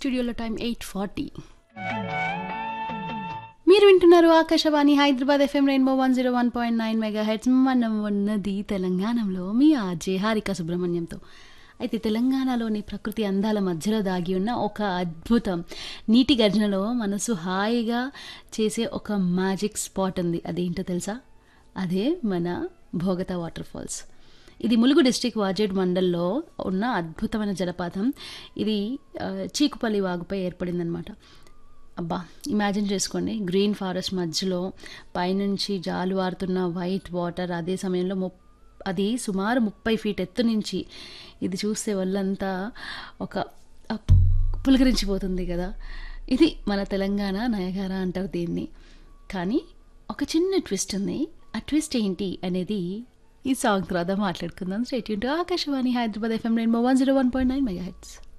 స్టూడియోలో time eight forty మీరు వింటున్నారు Akashvani Hyderabad FM rainbow one zero one point nine mega heads మనం ఉన్నది తెలంగాణలో మీ ఆర్జే హారిక సుబ్రహ్మణ్యంతో అయితే తెలంగాణలోని ప్రకృతి అందాల మధ్యలో దాగి ఉన్న ఒక అద్భుతం నీటి గర్జనలో మనసు హాయిగా చేసే ఒక మ్యాజిక్ స్పాట్ ఉంది అదేంటో తెలుసా అదే మన భోగత వాటర్ ఫాల్స్ ఇది ములుగు డిస్టిక్ వాజేడ్ మండల్లో ఉన్న అద్భుతమైన జలపాతం ఇది ఆ, చీకుపల్లి వాగుపై ఏర్పడిందనమాట అబ్బా ఇమాజిన్ చేసుకోండి గ్రీన్ ఫారెస్ట్ మధ్యలో పైనుంచి జాలువారుతున్న వైట్ వాటర్ అదే సమయంలో ముప్ అది సుమారు ముప్పై ఫీట్ ఎత్తు నుంచి ఇది చూస్తే వాళ్ళంతా ఒక అప్ పులకరించిపోతుంది కదా ఇది మన తెలంగాణ నయగార అంటారు దీన్ని కానీ ఒక చిన్న ట్విస్ట్ ఉంది ఆ ట్విస్ట్ ఏంటి అనేది ఈ సాంగ్ తర్వాత మాట్లాడుకుందాం state Akashvani Hyderabad FM rainbow one zero one point nine mega heads